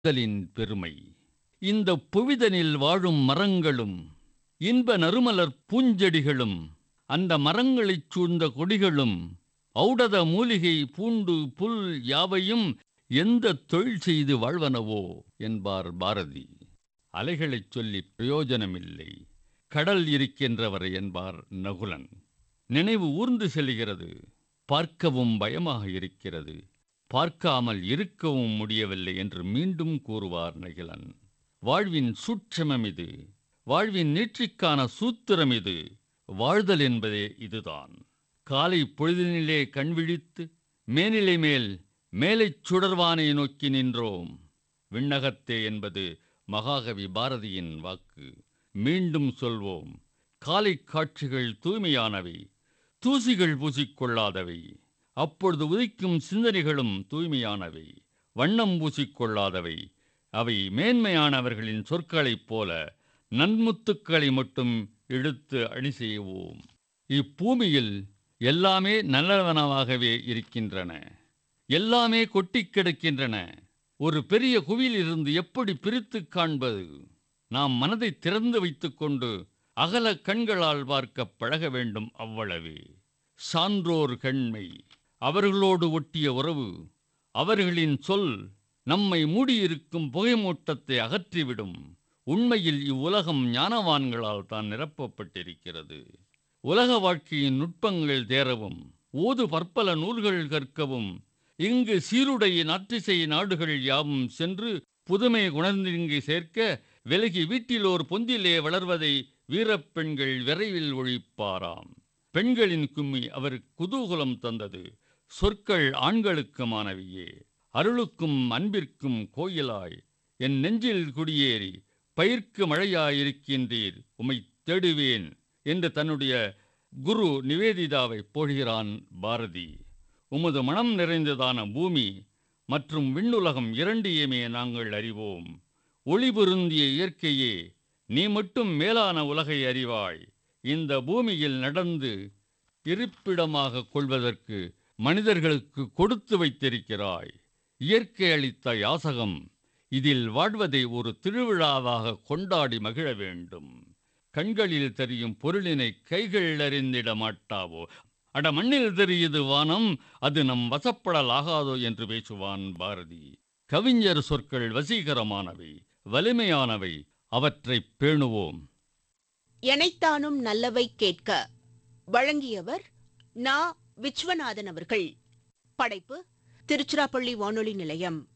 வாழ்தலின் பெருமை இந்த புவிதனில் வாழும் மரங்களும் இன்ப நறுமலர் பூஞ்செடிகளும் அந்த மரங்களைச் சூழ்ந்த கொடிகளும் ஔடத மூலிகை பூண்டு புல் யாவையும் எந்த தொழில் செய்து வாழ்வனவோ என்பார் பாரதி அலைகளைச் சொல்லி பிரயோஜனமில்லை கடல் இருக்கின்றவர் என்பார் நகுலன் நினைவு ஊர்ந்து செல்கிறது பார்க்கவும் பயமாக இருக்கிறது பார்க்காமல் இருக்கவும் முடியவில்லை என்று மீண்டும் கூறுவார் நகிலன் வாழ்வின் சூட்சமம் இது வாழ்வின் நீட்சிக்கான சூத்திரம் இது வாழ்தல் என்பதே இதுதான் காலை பொழுதினிலே கண்விழித்து மேனிலை மேல் மேலைச் சுடர்வானை நோக்கி நின்றோம் விண்ணகத்தே என்பது மகாகவி பாரதியின் வாக்கு மீண்டும் சொல்வோம் காலை காட்சிகள் தூய்மையானவை தூசிகள் பூசிக்கொள்ளாதவை அப்பொழுது உதிக்கும் சிந்தனைகளும் தூய்மையானவை வண்ணம் பூசிக்கொள்ளாதவை அவை மேன்மையானவர்களின் சொற்களைப் போல நன்முத்துக்களை மட்டும் எடுத்து அணி செய்வோம் இப்பூமியில் எல்லாமே நல்லவனவாகவே இருக்கின்றன எல்லாமே கொட்டிக் கிடக்கின்றன ஒரு பெரிய குவியிலிருந்து எப்படி பிரித்துக் காண்பது நாம் மனதை திறந்து வைத்துக்கொண்டு அகல கண்களால் பார்க்க பழக வேண்டும் அவ்வளவே சான்றோர் கண்மை அவர்களோடு ஒட்டிய உறவு அவர்களின் சொல் நம்மை மூடியிருக்கும் புகைமூட்டத்தை அகற்றிவிடும் உண்மையில் இவ்வுலகம் ஞானவான்களால் தான் நிரப்பப்பட்டிருக்கிறது உலக வாழ்க்கையின் நுட்பங்கள் தேரவும் ஓது பற்பல நூல்கள் கற்கவும் இங்கு சீருடைய நாற்றிசை நாடுகள் யாவும் சென்று புதுமை குணர்ந்திங்கு சேர்க்க விலகி வீட்டிலோர் பொந்திலே வளர்வதை வீரப்பெண்கள் விரைவில் ஒழிப்பாராம் பெண்களின் கும்மி அவர் குதூகலம் தந்தது சொற்கள் ஆண்களுக்குமானவையே அருளுக்கும் அன்பிற்கும் கோயிலாய் என் நெஞ்சில் குடியேறி பயிர்க்கு மழையாயிருக்கின்றீர் உமை தேடுவேன் என்று தன்னுடைய குரு நிவேதிதாவை போகிறான் பாரதி உமது மனம் நிறைந்ததான பூமி மற்றும் விண்ணுலகம் இரண்டையுமே நாங்கள் அறிவோம் ஒளி பொருந்திய இயற்கையே நீ மட்டும் மேலான உலகை அறிவாய் இந்த பூமியில் நடந்து இருப்பிடமாக கொள்வதற்கு மனிதர்களுக்கு கொடுத்து வைத்திருக்கிறாய் இயற்கை அளித்த யாசகம் இதில் வாழ்வதை ஒரு திருவிழாவாக கொண்டாடி மகிழ வேண்டும் கண்களில் தெரியும் பொருளினை கைகள் அறிந்திட மாட்டாவோ அட மண்ணில் தெரியுது வானம் அது நம் வசப்படலாகாதோ என்று பேசுவான் பாரதி கவிஞர் சொற்கள் வசீகரமானவை வலிமையானவை அவற்றை பேணுவோம் எனைத்தானும் நல்லவை கேட்க வழங்கியவர் நா விஸ்வநாதன் அவர்கள் படைப்பு திருச்சிராப்பள்ளி வானொலி நிலையம்